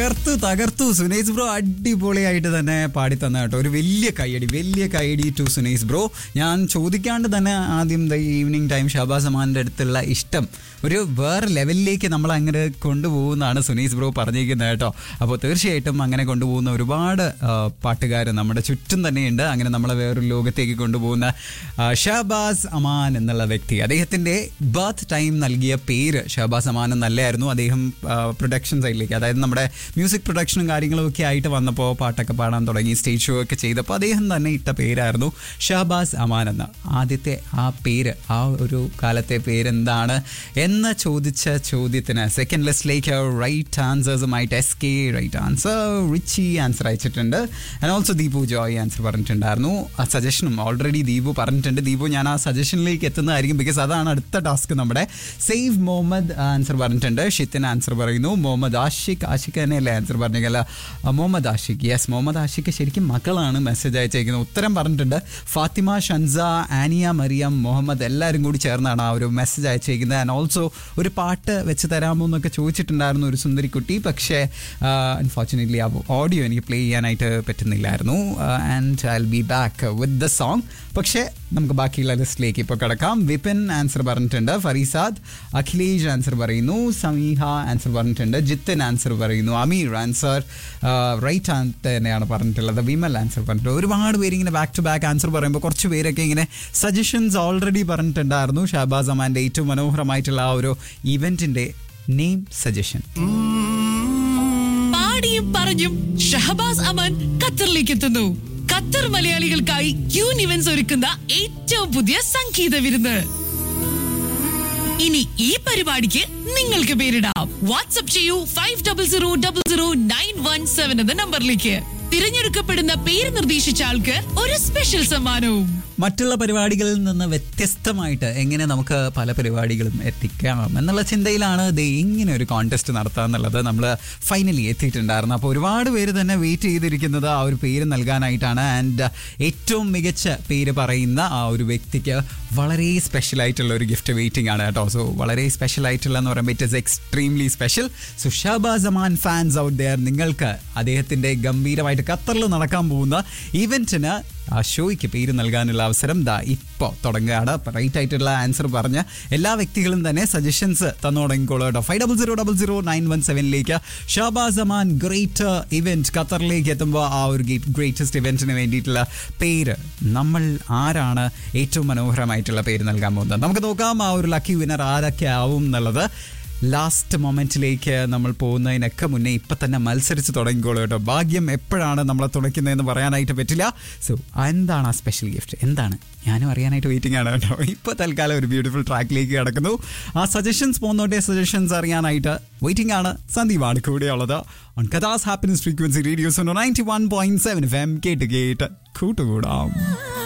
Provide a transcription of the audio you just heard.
തകർത്തു തകർത്തു സുനേഷ് ബ്രോ അടിപൊളിയായിട്ട് തന്നെ പാടി തന്ന കേട്ടോ ഒരു വലിയ കൈയടി വലിയ കൈയടി ടു സുനേഷ് ബ്രോ ഞാൻ ചോദിക്കാണ്ട് തന്നെ ആദ്യം ദ ഈവനിങ് ടൈം ഷാബാസ് അമാന്റെ അടുത്തുള്ള ഇഷ്ടം ഒരു വേറെ ലെവലിലേക്ക് നമ്മൾ അങ്ങനെ കൊണ്ടുപോകുന്നതാണ് സുനീസ് ബ്രോ പറഞ്ഞിരിക്കുന്നത് കേട്ടോ അപ്പോൾ തീർച്ചയായിട്ടും അങ്ങനെ കൊണ്ടുപോകുന്ന ഒരുപാട് പാട്ടുകാർ നമ്മുടെ ചുറ്റും തന്നെയുണ്ട് അങ്ങനെ നമ്മളെ വേറൊരു ലോകത്തേക്ക് കൊണ്ടുപോകുന്ന ആ, ഷഹബാസ് അമാൻ എന്നുള്ള വ്യക്തി അദ്ദേഹത്തിൻ്റെ ബർത്ത് ടൈം നൽകിയ പേര് ഷഹബാസ് അമാൻ എന്നല്ലായിരുന്നു അദ്ദേഹം പ്രൊഡക്ഷൻ സൈഡിലേക്ക് അതായത് നമ്മുടെ മ്യൂസിക് പ്രൊഡക്ഷനും കാര്യങ്ങളും ഒക്കെ ആയിട്ട് വന്നപ്പോൾ പാട്ടൊക്കെ പാടാൻ തുടങ്ങി സ്റ്റേജ് ഷോ ഒക്കെ ചെയ്തപ്പോൾ അദ്ദേഹം തന്നെ ഇട്ട പേരായിരുന്നു ഷഹബാസ് അമാൻ എന്ന ആദ്യത്തെ ആ പേര് ആ ഒരു കാലത്തെ പേരെന്താണ് എന്ന് ചോദിച്ച ചോദ്യത്തിന് സെക്കൻഡ് ലിസ്റ്റിലേക്ക് റൈറ്റ് ആൻസേഴ്സുമായിട്ട് S K right answer Richie answer അയച്ചിട്ടുണ്ട് and also Deepu Joy answer പറഞ്ഞിട്ടുണ്ടായിരുന്നു ആ സജഷനും ഓൾറെഡി ദീപു പറഞ്ഞിട്ടുണ്ട് ദീപു ഞാൻ ആ സജഷനിലേക്ക് എത്തുന്നതായിരിക്കും ബിക്കോസ് അതാണ് അടുത്ത ടാസ്ക് നമ്മുടെ സേവ് മുഹമ്മദ് ആൻസർ പറഞ്ഞിട്ടുണ്ട് ഷിത്തിൻ ആൻസർ പറയുന്നു മുഹമ്മദ് ആഷിഖ് ആഷിഖ് തന്നെയല്ലേ ആൻസർ പറഞ്ഞില്ല മുഹമ്മദ് ആഷിഖ് യെസ് മുഹമ്മദ് ആഷിഖ് ശരിക്കും മക്കളാണ് മെസ്സേജ് അയച്ചേക്കുന്നത് ഉത്തരം പറഞ്ഞിട്ടുണ്ട് ഫാത്തിമ ഷൻസ ആനിയ മറിയം മുഹമ്മദ് എല്ലാവരും കൂടി ചേർന്നാണ് ആ ഒരു മെസ്സേജ് അയച്ചേക്കുന്നത് ആൻഡ് ഓൾസോ ഒരു പാട്ട് വെച്ച് തരാമോ എന്നൊക്കെ ചോദിച്ചിട്ടുണ്ടായിരുന്നു ഒരു സുന്ദരിക്കുട്ടി പക്ഷേ അൺഫോർച്ചുനേറ്റ്ലി ആ ഓഡിയോ എനിക്ക് പ്ലേ ചെയ്യാനായിട്ട് പറ്റുന്നില്ലായിരുന്നു and I be back with the song പക്ഷേ നമുക്ക് ബാക്കിയുള്ള ലിസ്റ്റിലേക്ക് ഇപ്പോൾ കിടക്കാം വിപിൻ ആൻസർ പറഞ്ഞിട്ടുണ്ട് ഫറീസാദ് അഖിലേഷ് ആൻസർ പറയുന്നു സമീഹ ആൻസർ പറഞ്ഞിട്ടുണ്ട് ജിത്തിൻ ആൻസർ പറയുന്നു അമീർ ആൻസർ റൈറ്റ് തന്നെയാണ് പറഞ്ഞിട്ടുള്ളത് വിമൽ ആൻസർ പറഞ്ഞിട്ടുണ്ട് ഒരുപാട് പേര് ഇങ്ങനെ ബാക്ക് ടു ബാക്ക് ആൻസർ പറയുമ്പോൾ കുറച്ച് പേരൊക്കെ ഇങ്ങനെ സജഷൻസ് ഓൾറെഡി പറഞ്ഞിട്ടുണ്ടായിരുന്നു ഷാബാസ് അമാൻ്റെ ഏറ്റവും മനോഹരമായിട്ടുള്ള ആ ഒരു ഇവൻറ്റിൻ്റെ നെയിം സജഷൻ പാടിയും പറഞ്ഞും ഷഹബാസ് അമൻ ഖത്തറിലേക്ക് എത്തുന്നു ഖത്തർ മലയാളികൾക്കായി ക്യൂൻ ഇവന്റ്സ് ഒരുക്കുന്ന ഏറ്റവും പുതിയ സംഗീത വിരുന്ന് ഇനി ഈ പരിപാടിക്ക് നിങ്ങൾക്ക് പേരിടാം വാട്സ്ആപ്പ് ചെയ്യൂ five double zero double zero nine one seven എന്ന നമ്പറിലേക്ക് തിരഞ്ഞെടുക്കപ്പെടുന്ന പേര് നിർദ്ദേശിച്ച ആൾക്ക് ഒരു സ്പെഷ്യൽ സമ്മാനവും മറ്റുള്ള പരിപാടികളിൽ നിന്ന് വ്യത്യസ്തമായിട്ട് എങ്ങനെ നമുക്ക് പല പരിപാടികളും എത്തിക്കാം എന്നുള്ള ചിന്തയിലാണ് ഇത് ഇങ്ങനെ ഒരു കോൺടെസ്റ്റ് നടത്തുക എന്നുള്ളത് നമ്മൾ ഫൈനലി എത്തിയിട്ടുണ്ടായിരുന്നു അപ്പോൾ ഒരുപാട് പേര് തന്നെ വെയിറ്റ് ചെയ്തിരിക്കുന്നത് ആ ഒരു പേര് നൽകാനായിട്ടാണ് ആൻഡ് ഏറ്റവും മികച്ച പേര് പറയുന്ന ആ ഒരു വ്യക്തിക്ക് വളരെ സ്പെഷ്യൽ ആയിട്ടുള്ള ഒരു ഗിഫ്റ്റ് വെയിറ്റിംഗ് ആണ് കേട്ടോ സോ വളരെ സ്പെഷ്യൽ ആയിട്ടുള്ള എന്ന് പറയുമ്പോൾ it is extremely special so Shahbaz Aman fans out there നിങ്ങൾക്ക് അദ്ദേഹത്തിൻ്റെ ഗംഭീരമായിട്ട് ഖത്തറിൽ നടക്കാൻ പോകുന്ന ഇവൻറ്റിന് ആ ഷോയ്ക്ക് പേര് നൽകാനുള്ള അവസരം ദാ ഇപ്പോൾ തുടങ്ങുകയാണ് റൈറ്റ് ആയിട്ടുള്ള ആൻസർ പറഞ്ഞ എല്ലാ വ്യക്തികളും തന്നെ സജഷൻസ് തന്നു തുടങ്ങിക്കോളൂ കേട്ടോ five double zero double zero nine one സെവനിലേക്ക് ഷാബാസ് അമാൻ ഗ്രേറ്റ് ഇവൻറ്റ് ഖത്തറിലേക്ക് എത്തുമ്പോൾ ആ ഒരു ഗ്രേറ്റസ്റ്റ് ഇവൻറ്റിന് വേണ്ടിയിട്ടുള്ള പേര് നമ്മൾ ആരാണ് ഏറ്റവും മനോഹരമായിട്ടുള്ള പേര് നൽകാൻ പോകുന്നത് നമുക്ക് നോക്കാം ആ ഒരു ലക്കി വിന്നർ ആരൊക്കെ ആവും എന്നുള്ളത് ലാസ്റ്റ് മൊമെന്റിലേക്ക് നമ്മൾ പോകുന്നതിനൊക്കെ മുന്നേ ഇപ്പം തന്നെ മത്സരിച്ച് തുടങ്ങിക്കോളൂ കേട്ടോ ഭാഗ്യം എപ്പോഴാണ് നമ്മളെ തുണയ്ക്കുന്നതെന്ന് പറയാനായിട്ട് പറ്റില്ല സോ എന്താണ് ആ സ്പെഷ്യൽ ഗിഫ്റ്റ് എന്താണ് ഞാനും അറിയാനായിട്ട് വെയിറ്റിംഗ് ആണ് കേട്ടോ ഇപ്പോൾ തൽക്കാലം ഒരു ബ്യൂട്ടിഫുൾ ട്രാക്കിലേക്ക് കിടക്കുന്നു ആ സജഷൻസ് പോകുന്നോട്ടെ സജഷൻസ് അറിയാനായിട്ട് വെയിറ്റിംഗ് ആണ് സന്ദീപാണ് കൂടെയുള്ളത് ഓൺ കഥാസ് happiness frequency radios ninety one point seven F M കേട്ട് കേട്ട് കൂട്ടുകൂടാം